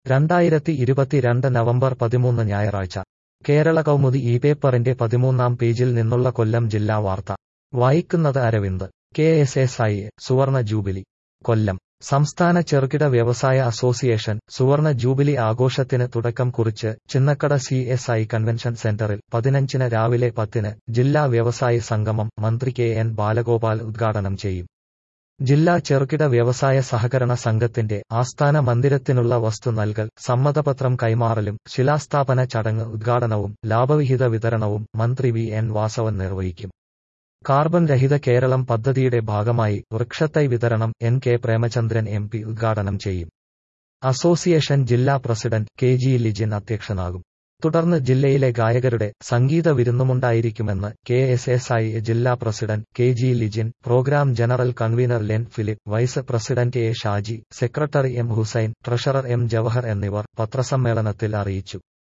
രണ്ടായിരത്തി ഇരുപത്തിരണ്ട് നവംബർ പതിമൂന്ന് ഞായറാഴ്ച കേരള കൗമുദി ഈ പേപ്പറിന്റെ പതിമൂന്നാം പേജിൽ നിന്നുള്ള കൊല്ലം ജില്ലാ വാർത്ത വായിക്കുന്നത് Aravind K S S I സുവർണ ജൂബിലി കൊല്ലം സംസ്ഥാന ചെറുകിട വ്യവസായ അസോസിയേഷൻ സുവർണ ജൂബിലി ആഘോഷത്തിന് തുടക്കം കുറിച്ച് Chinnakkada C S I convention സെന്ററിൽ പതിനഞ്ചിന് രാവിലെ പത്തിന് ജില്ലാ വ്യവസായി സംഗമം മന്ത്രി കെ എൻ ബാലഗോപാൽ ഉദ്ഘാടനം ചെയ്യും ജില്ലാ ചെറുകിട വ്യവസായ സഹകരണ സംഘത്തിന്റെ ആസ്ഥാന മന്ദിരത്തിനുള്ള വസ്തു നൽകൽ സമ്മതപത്രം കൈമാറലും ശിലാസ്ഥാപന ചടങ്ങ് ഉദ്ഘാടനവും ലാഭവിഹിത വിതരണവും മന്ത്രി വി എൻ വാസവൻ നിർവഹിക്കും കാർബൺ രഹിത കേരളം പദ്ധതിയുടെ ഭാഗമായി വൃക്ഷത്തൈ വിതരണം N K Premachandran M P ഉദ്ഘാടനം ചെയ്യും അസോസിയേഷൻ ജില്ലാ പ്രസിഡന്റ് കെ ജി ലിജിൻ അധ്യക്ഷനാകും തുടർന്ന് ജില്ലയിലെ ഗായകരുടെ സംഗീത വിരുന്നുമുണ്ടായിരിക്കുമെന്ന് കെ എസ് എസ് ഐ ജില്ലാ president K G Lijin programme general convenor Len Philip vice president A Shaji secretary M Hussain treasurer M Jawahar എന്നിവർ പത്രസമ്മേളനത്തിൽ അറിയിച്ചു